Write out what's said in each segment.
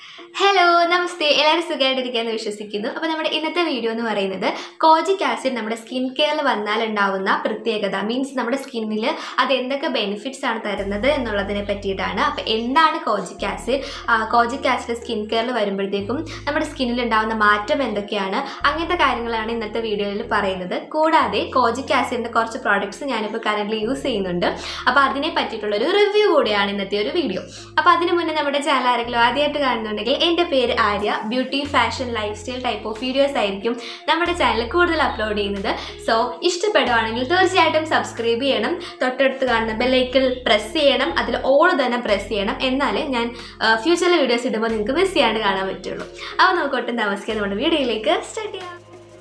hello നമസ്തേ എല്ലാവരും സുഖമായിട്ടിരിക്കാന്ന് വിശ്വസിക്കുന്നു അപ്പോൾ നമ്മുടെ ഇന്നത്തെ വീഡിയോ എന്ന് പറയുന്നത് കോജിക് ആസിഡ് നമ്മുടെ സ്കിൻ കെയറിൽ വന്നാൽ ഉണ്ടാവുന്ന പ്രത്യേകത മീൻസ് നമ്മുടെ സ്കിന്നിൽ അത് എന്തൊക്കെ ബെനിഫിറ്റ്സ് ആണ് തരുന്നത് എന്നുള്ളതിനെ പറ്റിയിട്ടാണ് അപ്പോൾ എന്താണ് kojic acid kojic acid skin കെയറിൽ വരുമ്പോഴത്തേക്കും നമ്മുടെ സ്കിന്നിൽ ഉണ്ടാവുന്ന മാറ്റം എന്തൊക്കെയാണ് അങ്ങനത്തെ കാര്യങ്ങളാണ് ഇന്നത്തെ വീഡിയോയിൽ പറയുന്നത് കൂടാതെ കോജിക് ആസിഡിൻ്റെ കുറച്ച് പ്രോഡക്ട്സ് ഞാനിപ്പോൾ കറൻ്റ് യൂസ് ചെയ്യുന്നുണ്ട് അപ്പോൾ അതിനെ പറ്റിയിട്ടുള്ള ഒരു റിവ്യൂ കൂടിയാണ് ഇന്നത്തെ ഒരു വീഡിയോ അപ്പോൾ അതിന് മുന്നേ നമ്മുടെ ചാനൽ ആരെങ്കിലും ആദ്യമായിട്ട് കാണുന്നുണ്ടെങ്കിൽ എൻ്റെ പേര് Arya beauty fashion lifestyle type of videos ആയിരിക്കും നമ്മുടെ ചാനൽ കൂടുതൽ അപ്ലോഡ് ചെയ്യുന്നത് സോ ഇഷ്ടപ്പെടുവാണെങ്കിൽ തീർച്ചയായിട്ടും സബ്സ്ക്രൈബ് ചെയ്യണം തൊട്ടടുത്ത് കാണുന്ന ബെല്ലൈക്കിൽ പ്രസ് ചെയ്യണം അതിൽ ഓൾ തന്നെ പ്രസ് ചെയ്യണം എന്നാലേ ഞാൻ ഫ്യൂച്ചറിലെ വീഡിയോസ് ഇടുമ്പോൾ നിങ്ങൾക്ക് മിസ് ചെയ്യാണ്ട് കാണാൻ പറ്റുള്ളൂ അപ്പോൾ നമുക്ക് ഒട്ടും താമസിക്കാൻ നമ്മുടെ വീഡിയോയിലേക്ക് സ്റ്റാർട്ട് ചെയ്യാം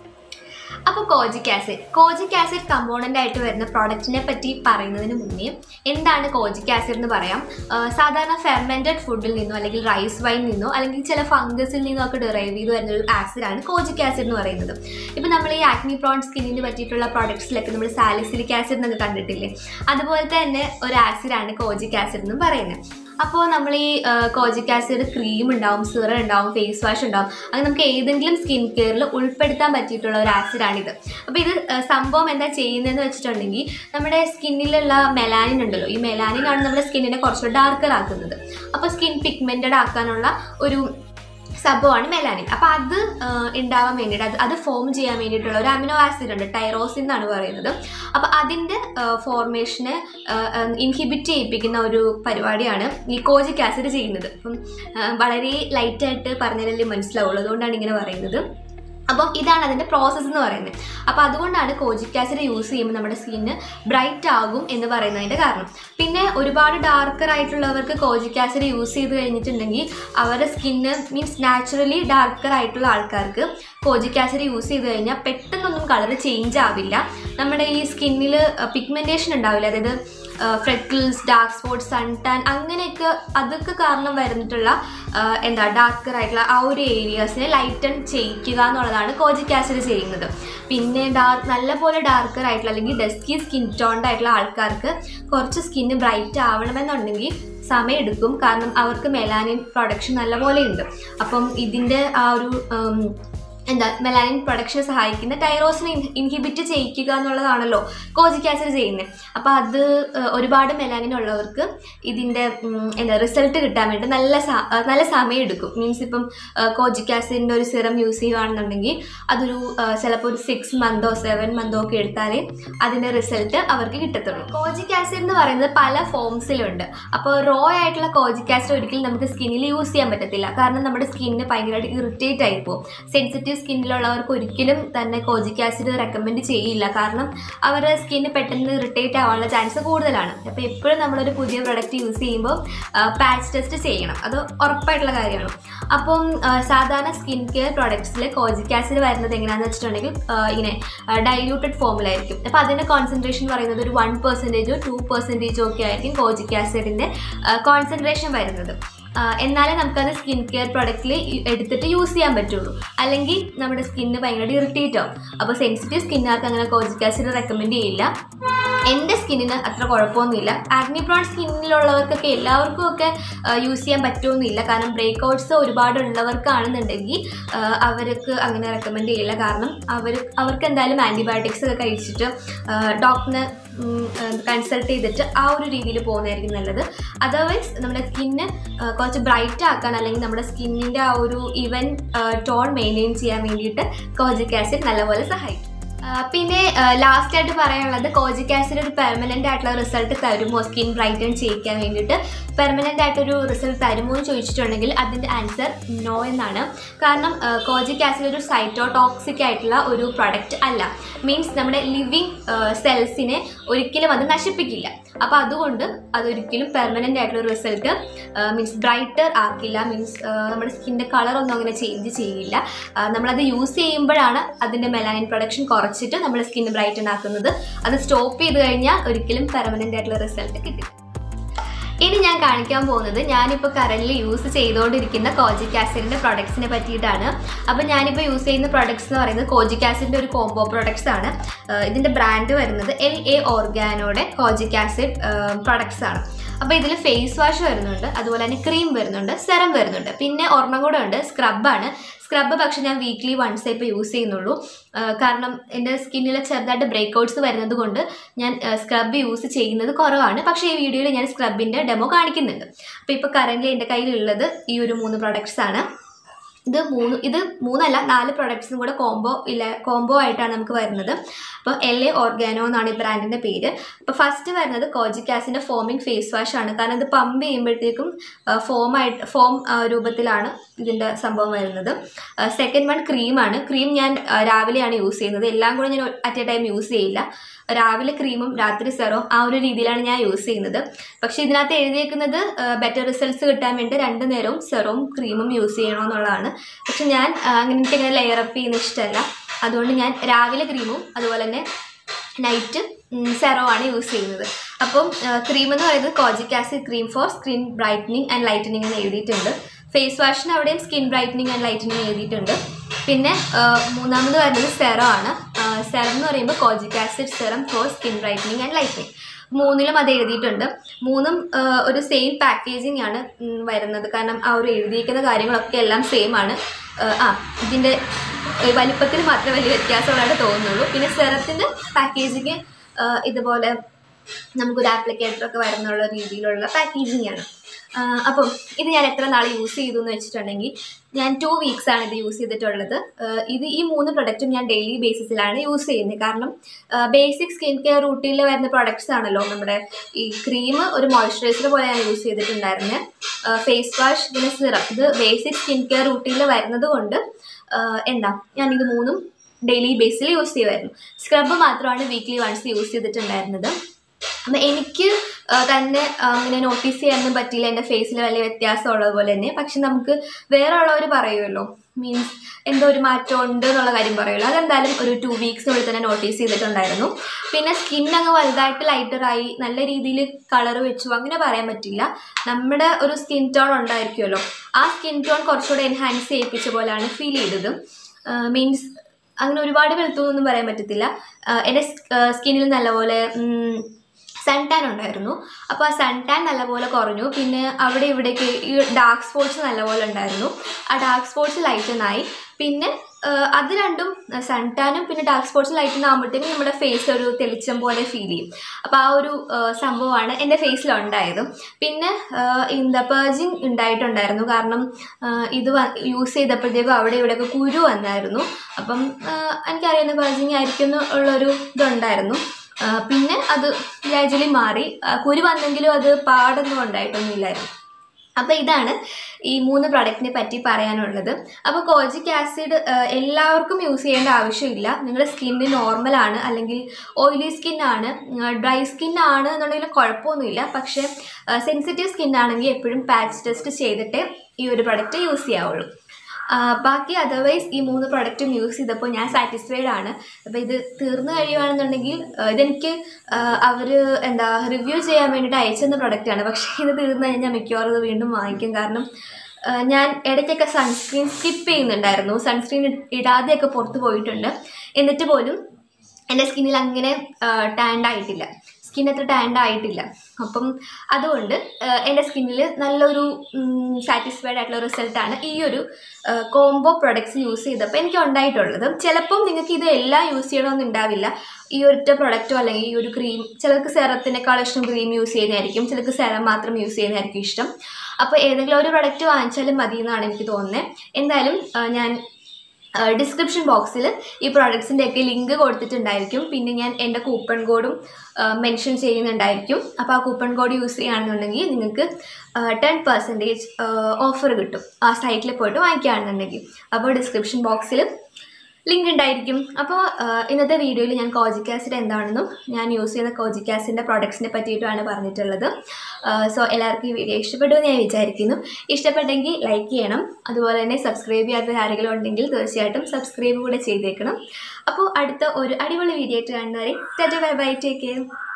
അപ്പോൾ kojic acid kojic acid component ആയിട്ട് വരുന്ന പ്രോഡക്റ്റിനെ പറ്റി പറയുന്നതിന് മുന്നേ എന്താണ് കോജിക് ആസിഡ് എന്ന് പറയാം ആ, സാധാരണ ഫെർമെൻറ്റഡ് ഫുഡിൽ നിന്നോ അല്ലെങ്കിൽ റൈസ് വൈൻ നിന്നോ അല്ലെങ്കിൽ ചില ഫംഗസിൽ നിന്നോ ഒക്കെ ഡിറൈവ് ചെയ്ത് വരുന്ന ഒരു ആസിഡാണ് കോജിക് ആസിഡ് എന്ന് പറയുന്നത് ഇപ്പം നമ്മൾ ഈ ആക്നി പ്രോൺ സ്കിന്നിന് പറ്റിയിട്ടുള്ള പ്രോഡക്ട്സിലൊക്കെ നമ്മൾ സാലിസിലിക് ആസിഡ് എന്നൊക്കെ കണ്ടിട്ടില്ലേ അതുപോലത്തെ തന്നെ ഒരു ആസിഡാണ് കോജിക് ആസിഡ് എന്നും പറയുന്നത് അപ്പോൾ നമ്മൾ ഈ കോജിക് ആസിഡ് ക്രീം ഉണ്ടാവും സിറം ഉണ്ടാവും ഫേസ് വാഷ് ഉണ്ടാവും അങ്ങനെ നമുക്ക് ഏതെങ്കിലും സ്കിൻ കെയറിൽ ഉൾപ്പെടുത്താൻ പറ്റിയിട്ടുള്ള ഒരു ആസിഡാണിത് അപ്പോൾ ഇത് ആ, സംഭവം എന്താ ചെയ്യുന്നതെന്ന് വെച്ചിട്ടുണ്ടെങ്കിൽ നമ്മുടെ സ്കിന്നിലുള്ള മെലാനിൻ ഉണ്ടല്ലോ ഈ മെലാനിൻ ആണ് നമ്മുടെ സ്കിന്നിനെ കുറച്ചുകൂടെ ഡാർക്കർ ആക്കുന്നത് അപ്പോൾ സ്കിൻ പിഗ്മെൻറ്റഡ് ആക്കാനുള്ള ഒരു സംഭവമാണ് മെലാനിൻ അപ്പോൾ അത് ആ, ഉണ്ടാവാൻ വേണ്ടിയിട്ട് അത് അത് ഫോം ചെയ്യാൻ വേണ്ടിയിട്ടുള്ള ഒരു അമിനോ ആസിഡ് ഉണ്ട് ടൈറോസിൻ എന്നാണ് പറയുന്നത് അപ്പോൾ അതിൻ്റെ ഫോർമേഷനെ ഇൻഹിബിറ്റ് ചെയ്യിപ്പിക്കുന്ന ഒരു പരിപാടിയാണ് ഈ കോജിക് ആസിഡ് ചെയ്യുന്നത് അപ്പം ആ, വളരെ ലൈറ്റായിട്ട് പറഞ്ഞാലല്ലേ മനസ്സിലാവുള്ളൂ അതുകൊണ്ടാണ് ഇങ്ങനെ പറയുന്നത് അപ്പം ഇതാണ് അതിൻ്റെ പ്രോസസ്സ് എന്ന് പറയുന്നത് അപ്പോൾ അതുകൊണ്ടാണ് കോജിക് ആസിഡ് യൂസ് ചെയ്യുമ്പോൾ നമ്മുടെ സ്കിന്ന് ബ്രൈറ്റ് ആകും എന്ന് പറയുന്നതിൻ്റെ കാരണം പിന്നെ ഒരുപാട് ഡാർക്കർ ആയിട്ടുള്ളവർക്ക് കോജിക് ആസിഡ് യൂസ് ചെയ്ത് കഴിഞ്ഞിട്ടുണ്ടെങ്കിൽ അവരുടെ സ്കിന്ന് മീൻസ് നാച്ചുറലി ഡാർക്കർ ആയിട്ടുള്ള ആൾക്കാർക്ക് കോജിക് ആസിഡ് യൂസ് ചെയ്ത് കഴിഞ്ഞാൽ പെട്ടെന്നൊന്നും കളർ ചേഞ്ച് ആവില്ല നമ്മുടെ ഈ സ്കിന്നിൽ പിഗ്മെൻറ്റേഷൻ ഉണ്ടാവില്ല അതായത് freckles dark spots sun tan അങ്ങനെയൊക്കെ അതൊക്കെ കാരണം വരുന്നിട്ടുള്ള ആ, എന്താ ഡാർക്കർ ആയിട്ടുള്ള ആ ഒരു ഏരിയാസിനെ ലൈറ്റൺ ചെയ്യിക്കുക എന്നുള്ളതാണ് കോജിക് ആസിഡ് ചെയ്യുന്നത് പിന്നെ ഡാർക്ക് നല്ലപോലെ ഡാർക്കർ ആയിട്ടുള്ള അല്ലെങ്കിൽ ഡസ്കി സ്കിൻ ടോൺഡ് ആയിട്ടുള്ള ആൾക്കാർക്ക് കുറച്ച് സ്കിന്ന് ബ്രൈറ്റ് ആവണമെന്നുണ്ടെങ്കിൽ സമയം എടുക്കും കാരണം അവർക്ക് മെലാനിൻ പ്രൊഡക്ഷൻ നല്ലപോലെ ഉണ്ട് അപ്പം ഇതിൻ്റെ ആ ഒരു ഉം, എന്താ മെലാനിൻ പ്രൊഡക്ഷനെ സഹായിക്കുന്ന ടൈറോസിനെ ഇൻഹിബിറ്റ് ചെയ്യിക്കുക എന്നുള്ളതാണല്ലോ കോജിക് ആസിഡ് ചെയ്യുന്നത് അപ്പോൾ അത് ഏഹ്, ഒരുപാട് മെലാനിൻ ഉള്ളവർക്ക് ഇതിൻ്റെ ഉം, എന്താ റിസൾട്ട് കിട്ടാൻ വേണ്ടി നല്ല സ- ഏഹ്, നല്ല സമയം എടുക്കും മീൻസ് ഇപ്പം കോജിക് ആസിഡിൻ്റെ ഒരു സിറം യൂസ് ചെയ്യുകയാണെന്നുണ്ടെങ്കിൽ അതൊരു ഏഹ്, ചിലപ്പോൾ ഒരു സിക്സ് മന്തോ സെവൻ മന്തോ ഒക്കെ എടുത്താലേ അതിൻ്റെ റിസൾട്ട് അവർക്ക് കിട്ടത്തുള്ളൂ കോജിക് ആസിഡ് എന്ന് പറയുന്നത് പല ഫോംസിലുണ്ട് അപ്പോൾ റോ ആയിട്ടുള്ള കോജിക് ആസിഡ് ഒരിക്കലും നമുക്ക് സ്കിന്നിൽ യൂസ് ചെയ്യാൻ പറ്റത്തില്ല കാരണം നമ്മുടെ സ്കിന്നിന് ഭയങ്കരമായിട്ട് ഇറിറ്റേറ്റ് ആയി പോകും സെൻസിറ്റീവ് സ്കിന്നിലുള്ളവർക്ക് ഒരിക്കലും തന്നെ കോജിക് ആസിഡ് റെക്കമെൻഡ് ചെയ്യില്ല കാരണം അവരുടെ സ്കിന്ന് പെട്ടെന്ന് ഇറിറ്റേറ്റ് ആവാനുള്ള ചാൻസ് കൂടുതലാണ് അപ്പോൾ എപ്പോഴും നമ്മളൊരു പുതിയ പ്രൊഡക്റ്റ് യൂസ് ചെയ്യുമ്പോൾ പാച്ച് ടെസ്റ്റ് ചെയ്യണം അത് ഉറപ്പായിട്ടുള്ള കാര്യമാണ് അപ്പം ആ, സാധാരണ സ്കിൻ കെയർ പ്രൊഡക്ട്സിൽ കോജിക് ആസിഡ് വരുന്നത് എങ്ങനെയാണെന്ന് വെച്ചിട്ടുണ്ടെങ്കിൽ ആ, ഇങ്ങനെ ഡൈല്യൂട്ടഡ് ഫോമിലായിരിക്കും അപ്പോൾ അതിൻ്റെ കോൺസെൻട്രേഷൻ പറയുന്നത് ഒരു വൺ പെർസെൻറ്റേജോ ടു പെർസെൻറ്റേജോ ഒക്കെ ആയിരിക്കും കോജിക് ആസിഡിൻ്റെ കോൺസെൻട്രേഷൻ വരുന്നത് ആ, എന്നാലേ നമുക്കത് സ്കിൻ കെയർ പ്രൊഡക്റ്റിൽ എടുത്തിട്ട് യൂസ് ചെയ്യാൻ പറ്റുള്ളൂ അല്ലെങ്കിൽ നമ്മുടെ സ്കിന്ന് ഭയങ്കര ഇറിറ്റേറ്റ് ആവും അപ്പോൾ സെൻസിറ്റീവ് സ്കിന്നുകാർക്ക് അങ്ങനെ കോജിക് ആസിഡ് റെക്കമെൻഡ് ചെയ്യില്ല എൻ്റെ സ്കിന്നിന് അത്ര കുഴപ്പമൊന്നുമില്ല ആഗ്നി പ്രോൺ സ്കിന്നിലുള്ളവർക്കൊക്കെ എല്ലാവർക്കും ഒക്കെ യൂസ് ചെയ്യാൻ പറ്റുമൊന്നുമില്ല കാരണം ബ്രേക്ക് ഔട്ട്സ് ഒരുപാട് ഉള്ളവർക്കാണെന്നുണ്ടെങ്കിൽ ആ, അവർക്ക് അങ്ങനെ റെക്കമെൻഡ് ചെയ്യില്ല കാരണം അവർ അവർക്ക് എന്തായാലും ആൻറ്റിബയോട്ടിക്സ് ഒക്കെ കഴിച്ചിട്ട് ഡോക്ടറിനെ കൺസൾട്ട് ചെയ്തിട്ട് ആ ഒരു രീതിയിൽ പോകുന്നതായിരിക്കും നല്ലത് അതർവൈസ് നമ്മുടെ സ്കിന്ന് കുറച്ച് ബ്രൈറ്റ് ആക്കാൻ അല്ലെങ്കിൽ നമ്മുടെ സ്കിന്നിൻ്റെ ആ ഒരു ഇവൻ ടോൺ മെയിൻറ്റെയിൻ ചെയ്യാൻ വേണ്ടിയിട്ട് കോജിക് ആസിഡ് നല്ലപോലെ സഹായിക്കും ആ, പിന്നെ ലാസ്റ്റ് ആയിട്ട് പറയാനുള്ളത് കോജിക് ആസിഡ് ഒരു പെർമനൻ്റ് ആയിട്ടുള്ള റിസൾട്ട് തരുമോ സ്കിൻ ബ്രൈറ്റൺ ചെയ്യിക്കാൻ വേണ്ടിയിട്ട് പെർമനൻ്റ് ആയിട്ടൊരു റിസൾട്ട് തരുമോ എന്ന് ചോദിച്ചിട്ടുണ്ടെങ്കിൽ അതിൻ്റെ ആൻസർ നോ എന്നാണ് കാരണം കോജിക് ആസിഡ് ഒരു സൈറ്റോടോക്സിക് ആയിട്ടുള്ള ഒരു പ്രൊഡക്റ്റ് അല്ല മീൻസ് നമ്മുടെ ലിവിങ് സെൽസിനെ ഒരിക്കലും അത് നശിപ്പിക്കില്ല അപ്പോൾ അതുകൊണ്ട് അതൊരിക്കലും പെർമനൻ്റ് ആയിട്ടുള്ള റിസൾട്ട് മീൻസ് ബ്രൈറ്റർ ആക്കില്ല മീൻസ് നമ്മുടെ സ്കിൻ്റെ കളറൊന്നും അങ്ങനെ ചേഞ്ച് ചെയ്യില്ല ആ, നമ്മളത് യൂസ് ചെയ്യുമ്പോഴാണ് അതിൻ്റെ മെലാനിൻ പ്രൊഡക്ഷൻ കുറച്ചിട്ട് നമ്മൾ സ്കിൻ ബ്രൈറ്റൻ ആക്കുന്നത് അത് സ്റ്റോപ്പ് ചെയ്ത് കഴിഞ്ഞാൽ ഒരിക്കലും പെർമനൻ്റ് ആയിട്ടുള്ള റിസൾട്ട് കിട്ടില്ല ഇനി ഞാൻ കാണിക്കാൻ പോകുന്നത് ഞാനിപ്പോൾ കറൻ്റ് യൂസ് ചെയ്തുകൊണ്ടിരിക്കുന്ന കോജിക് ആസിഡിൻ്റെ പ്രൊഡക്ട്സിനെ പറ്റിയിട്ടാണ് അപ്പോൾ ഞാനിപ്പോൾ യൂസ് ചെയ്യുന്ന പ്രൊഡക്ട്സ് എന്ന് പറയുന്നത് കോജിക് ആസിഡിൻ്റെ ഒരു കോംബോ പ്രൊഡക്ട്സ് ആണ് ഇതിൻ്റെ ബ്രാൻഡ് വരുന്നത് എൽ എ ഓർഗാനോയുടെ കോജിക് ആസിഡ് പ്രൊഡക്ട്സ് ആണ് അപ്പോൾ ഇതിൽ ഫേസ് വാഷ് വരുന്നുണ്ട് അതുപോലെ തന്നെ ക്രീം വരുന്നുണ്ട് സെറം വരുന്നുണ്ട് പിന്നെ ഒരെണ്ണം കൂടെ ഉണ്ട് സ്ക്രബാണ് സ്ക്രബ് പക്ഷെ ഞാൻ വീക്ക്ലി വൺസേ ഇപ്പോൾ യൂസ് ചെയ്യുന്നുള്ളൂ ആ, കാരണം എൻ്റെ സ്കിന്നിൽ ചെറുതായിട്ട് ബ്രേക്ക് ഔട്ട്സ് വരുന്നത് കൊണ്ട് ഞാൻ സ്ക്രബ് യൂസ് ചെയ്യുന്നത് കുറവാണ് പക്ഷേ ഈ വീഡിയോയിൽ ഞാൻ സ്ക്രബിൻ്റെ ഡെമോ കാണിക്കുന്നുണ്ട് അപ്പോൾ ഇപ്പോൾ കറൻ്റ് എൻ്റെ കയ്യിലുള്ളത് ഈ ഒരു മൂന്ന് പ്രൊഡക്ട്സ് ആണ് ഇത് മൂന്ന് ഇത് മൂന്നല്ല നാല് പ്രൊഡക്ട്സും കൂടെ കോംബോ ഇല്ല കോംബോ ആയിട്ടാണ് നമുക്ക് വരുന്നത് അപ്പോൾ എൽ എ ഓർഗാനോ എന്നാണ് ഈ ബ്രാൻഡിൻ്റെ പേര് അപ്പോൾ ഫസ്റ്റ് വരുന്നത് കോജിക്കാസിൻ്റെ ഫോമിംഗ് ഫേസ് വാഷ് ആണ് കാരണം ഇത് പമ്പ് ചെയ്യുമ്പോഴത്തേക്കും ഫോമായിട്ട് ഫോം രൂപത്തിലാണ് ഇതിൻ്റെ സംഭവം വരുന്നത് സെക്കൻഡ് വൺ ക്രീമാണ് ക്രീം ഞാൻ ആ, രാവിലെയാണ് യൂസ് ചെയ്യുന്നത് എല്ലാം കൂടെ ഞാൻ അറ്റ് എ ടൈം യൂസ് ചെയ്യില്ല രാവിലെ ക്രീമും രാത്രി സെറവും ആ ഒരു രീതിയിലാണ് ഞാൻ യൂസ് ചെയ്യുന്നത് പക്ഷേ ഇതിനകത്ത് എഴുതിയേക്കുന്നത് ബെറ്റർ റിസൾട്ട്സ് കിട്ടാൻ വേണ്ടി രണ്ട് നേരവും സെറവും ക്രീമും യൂസ് ചെയ്യണമെന്നുള്ളതാണ് പക്ഷെ ഞാൻ ആ, അങ്ങനെ എനിക്കങ്ങനെ ലെയർ അപ്പ് ചെയ്യുന്ന ഇഷ്ടമല്ല അതുകൊണ്ട് ഞാൻ രാവിലെ ക്രീമും അതുപോലെ തന്നെ നൈറ്റ് സെറോ ആണ് യൂസ് ചെയ്യുന്നത് അപ്പം ക്രീം എന്ന് പറയുന്നത് kojic acid cream for skin brightening and lightening എന്ന് എഴുതിയിട്ടുണ്ട് ഫേസ് വാഷിന് അവിടെയും സ്കിൻ ബ്രൈറ്റനിങ് ആൻഡ് ലൈറ്റനിങ് എഴുതിയിട്ടുണ്ട് പിന്നെ ആ, മൂന്നാമത് വരുന്നത് സെറോ ആണ് സെറം എന്ന് പറയുമ്പോൾ kojic acid serum for skin brightening and lightening മൂന്നിലും അത് എഴുതിയിട്ടുണ്ട് മൂന്നും ആ, ഒരു സെയിം പാക്കേജിംഗ് ആണ് ഉം, വരുന്നത് കാരണം ആ ഒരു എഴുതിയിരിക്കുന്ന കാര്യങ്ങളൊക്കെ എല്ലാം സെയിം ആണ് ആ, ആ ഇതിൻ്റെ വലിപ്പത്തിൽ മാത്രമേ വലിയ വ്യത്യാസമുള്ളതായിട്ട് തോന്നുന്നുള്ളൂ പിന്നെ സെറത്തിൻ്റെ പാക്കേജിങ് ഇതുപോലെ നമുക്കൊരു ആപ്ലിക്കേറ്റർ ഒക്കെ വരുന്നുള്ള രീതിയിലുള്ള പാക്കേജിംഗ് ആണ് ആ, അപ്പം ഇത് ഞാൻ എത്ര നാൾ യൂസ് ചെയ്തു എന്ന് വെച്ചിട്ടുണ്ടെങ്കിൽ ഞാൻ ടു വീക്സ് ആണ് ഇത് യൂസ് ചെയ്തിട്ടുള്ളത് ആ, ഇത് ഈ മൂന്ന് പ്രൊഡക്റ്റും ഞാൻ ഡെയിലി ബേസിസിലാണ് യൂസ് ചെയ്യുന്നത് കാരണം ബേസിക് സ്കിൻ കെയർ റൂട്ടീനിൽ വരുന്ന പ്രൊഡക്ട്സ് ആണല്ലോ നമ്മുടെ ഈ ക്രീം ഒരു മോയ്സ്ചറൈസർ പോലെ ഞാൻ യൂസ് ചെയ്തിട്ടുണ്ടായിരുന്നത് ഫേസ് വാഷ് പിന്നെ സിറം ഇത് ബേസിക് സ്കിൻ കെയർ റൂട്ടീനിൽ വരുന്നത് കൊണ്ട് ആ, എന്താ ഞാനിത് മൂന്നും ഡെയിലി ബേസിൽ യൂസ് ചെയ്യുമായിരുന്നു സ്ക്രബ് മാത്രമാണ് വീക്ക്ലി വൺസ് യൂസ് ചെയ്തിട്ടുണ്ടായിരുന്നത് അപ്പം എനിക്ക് ആ, തന്നെ ആ, അങ്ങനെ നോട്ടീസ് ചെയ്യാനൊന്നും പറ്റിയില്ല എൻ്റെ ഫേസിൽ വലിയ വ്യത്യാസം ഉള്ളതുപോലെ തന്നെ പക്ഷെ നമുക്ക് വേറെ ഉള്ളവർ പറയുമല്ലോ മീൻസ് എന്തോ ഒരു മാറ്റം ഉണ്ട് എന്നുള്ള കാര്യം പറയുമല്ലോ അതെന്തായാലും ഒരു ടു വീക്സിനുള്ളിൽ തന്നെ നോട്ടീസ് ചെയ്തിട്ടുണ്ടായിരുന്നു പിന്നെ സ്കിൻ അങ്ങ് വലുതായിട്ട് ലൈറ്ററായി നല്ല രീതിയിൽ കളർ വെച്ചു അങ്ങനെ പറയാൻ പറ്റില്ല നമ്മുടെ ഒരു സ്കിൻ ടോൺ ഉണ്ടായിരിക്കുമല്ലോ ആ സ്കിൻ ടോൺ കുറച്ചുകൂടെ എൻഹാൻസ് ചെയ്യിപ്പിച്ച പോലെയാണ് ഫീൽ ചെയ്തത് മീൻസ് അങ്ങനെ ഒരുപാട് വെളുത്തൊന്നും പറയാൻ പറ്റത്തില്ല ആ, എൻ്റെ സ്കിന്നിൽ നല്ലപോലെ സൺ ടാൻ ഉണ്ടായിരുന്നു അപ്പോൾ ആ സൺ ടാൻ നല്ലപോലെ കുറഞ്ഞു പിന്നെ അവിടെ ഇവിടേക്ക് ഈ ഡാർക്ക് സ്പോട്ട്സ് നല്ലപോലെ ഉണ്ടായിരുന്നു ആ ഡാർക്ക് സ്പോട്ട്സ് ലൈറ്റനായി പിന്നെ ആ, അത് രണ്ടും സൺ ടാനും പിന്നെ ഡാർക്ക് സ്പോട്ട്സ് ലൈറ്റൻ ആകുമ്പോഴത്തേക്കും നമ്മുടെ ഫേസ് ഒരു തെളിച്ചം പോലെ ഫീൽ ചെയ്യും അപ്പോൾ ആ ഒരു ആ, സംഭവമാണ് എൻ്റെ ഫേസിൽ ഉണ്ടായത് പിന്നെ ആ, എന്താ പേർജിങ് ഉണ്ടായിട്ടുണ്ടായിരുന്നു കാരണം ആ, ഇത് യൂസ് ചെയ്തപ്പോഴത്തേക്കും അവിടെ ഇവിടെയൊക്കെ കുരു വന്നായിരുന്നു അപ്പം ആ, എനിക്കറിയുന്ന പേർജിങ് ആയിരിക്കും എന്നുള്ളൊരു ഇതുണ്ടായിരുന്നു ആ, പിന്നെ അത് ഗ്രാജുവലി മാറി ആ, കുരു വന്നെങ്കിലും അത് പാടൊന്നും ഉണ്ടായിട്ടൊന്നുമില്ലായിരുന്നു അപ്പോൾ ഇതാണ് ഈ മൂന്ന് പ്രൊഡക്റ്റിനെ പറ്റി പറയാനുള്ളത് അപ്പോൾ കോജിക് ആസിഡ് എല്ലാവർക്കും യൂസ് ചെയ്യേണ്ട ആവശ്യമില്ല നിങ്ങളുടെ സ്കിന്ന് നോർമലാണ് അല്ലെങ്കിൽ ഓയിലി സ്കിന്നാണ് ഡ്രൈ സ്കിൻ ആണ് എന്നുണ്ടെങ്കിൽ കുഴപ്പമൊന്നുമില്ല പക്ഷേ സെൻസിറ്റീവ് സ്കിൻ ആണെങ്കിൽ എപ്പോഴും പാച്ച് ടെസ്റ്റ് ചെയ്തിട്ടേ ഈ ഒരു പ്രൊഡക്റ്റ് യൂസ് ചെയ്യാവുള്ളൂ ആ, ബാക്കി അതർവൈസ് ഈ മൂന്ന് പ്രൊഡക്റ്റും യൂസ് ചെയ്തപ്പോൾ ഞാൻ സാറ്റിസ്ഫൈഡ് ആണ് അപ്പോൾ ഇത് തീർന്നു കഴിയുവാണെന്നുണ്ടെങ്കിൽ ആ, ഇതെനിക്ക് അവർ എന്താ റിവ്യൂ ചെയ്യാൻ വേണ്ടിയിട്ട് അയച്ചെന്ന പ്രൊഡക്റ്റാണ് പക്ഷേ ഇത് തീർന്നു കഴിഞ്ഞാൽ മിക്കവാറും ഇത് വീണ്ടും വാങ്ങിക്കും കാരണം ആ, ഞാൻ ഇടയ്ക്കൊക്കെ സൺസ്ക്രീൻ സ്കിപ്പ് ചെയ്യുന്നുണ്ടായിരുന്നു സൺസ്ക്രീൻ ഇടാതെയൊക്കെ പുറത്ത് പോയിട്ടുണ്ട് എന്നിട്ട് പോലും എൻ്റെ സ്കിന്നിൽ അങ്ങനെ ടാൻഡ് ആയിട്ടില്ല സ്കിൻ അത്ര ടാൻഡ് ആയിട്ടില്ല അപ്പം അതുകൊണ്ട് ആ, എൻ്റെ സ്കിന്നിൽ നല്ലൊരു സാറ്റിസ്ഫൈഡ് ആയിട്ടുള്ള റിസൾട്ടാണ് ഈ ഒരു കോംബോ പ്രൊഡക്ട്സ് യൂസ് ചെയ്തപ്പോൾ എനിക്ക് ഉണ്ടായിട്ടുള്ളത് ചിലപ്പം നിങ്ങൾക്ക് ഇത് എല്ലാം യൂസ് ചെയ്യണമെന്ന് ഉണ്ടാവില്ല ഈ ഒരൊറ്റ പ്രൊഡക്റ്റോ അല്ലെങ്കിൽ ഈ ഒരു ക്രീം ചിലർക്ക് സെറത്തിനേക്കാൾ ഇഷ്ടം ക്രീം യൂസ് ചെയ്യുന്നതായിരിക്കും ചിലർക്ക് സെറം മാത്രം യൂസ് ചെയ്യുന്നതായിരിക്കും ഇഷ്ടം അപ്പോൾ ഏതെങ്കിലും ഒരു പ്രൊഡക്റ്റ് വാങ്ങിച്ചാലും മതി എന്നാണ് എനിക്ക് തോന്നുന്നത് എന്തായാലും ആ, ഞാൻ ഡിസ്ക്രിപ്ഷൻ ബോക്സിൽ ഈ പ്രോഡക്ട്സിൻ്റെ ഒക്കെ ലിങ്ക് കൊടുത്തിട്ടുണ്ടായിരിക്കും പിന്നെ ഞാൻ എൻ്റെ കൂപ്പൺ കോഡും മെൻഷൻ ചെയ്യുന്നുണ്ടായിരിക്കും അപ്പോൾ ആ കൂപ്പൺ കോഡ് യൂസ് ചെയ്യുകയാണെന്നുണ്ടെങ്കിൽ നിങ്ങൾക്ക് ടെൻ പെർസെൻറ്റേജ് ഓഫർ കിട്ടും ആ സൈറ്റിൽ പോയിട്ട് വാങ്ങിക്കുകയാണെന്നുണ്ടെങ്കിൽ അപ്പോൾ ഡിസ്ക്രിപ്ഷൻ ബോക്സിൽ ലിങ്ക് ഉണ്ടായിരിക്കും അപ്പോൾ ഇന്നത്തെ വീഡിയോയിൽ ഞാൻ കോജിക് ആസിഡ് എന്താണെന്നും ഞാൻ യൂസ് ചെയ്യുന്ന കോജിക് ആസിഡിൻ്റെ പ്രോഡക്ട്സിനെ പറ്റിയിട്ടുമാണ് പറഞ്ഞിട്ടുള്ളത് സോ എല്ലാവർക്കും ഈ വീഡിയോ ഇഷ്ടപ്പെട്ടു എന്ന് ഞാൻ വിചാരിക്കുന്നു ഇഷ്ടപ്പെട്ടെങ്കിൽ ലൈക്ക് ചെയ്യണം അതുപോലെ തന്നെ സബ്സ്ക്രൈബ് ചെയ്യാത്ത ആരെങ്കിലും ഉണ്ടെങ്കിൽ തീർച്ചയായിട്ടും സബ്സ്ക്രൈബ് കൂടെ ചെയ്തേക്കണം അപ്പോൾ അടുത്ത ഒരു അടിപൊളി വീഡിയോ ആയിട്ട് കാണുന്നവരെ tata bye bye take care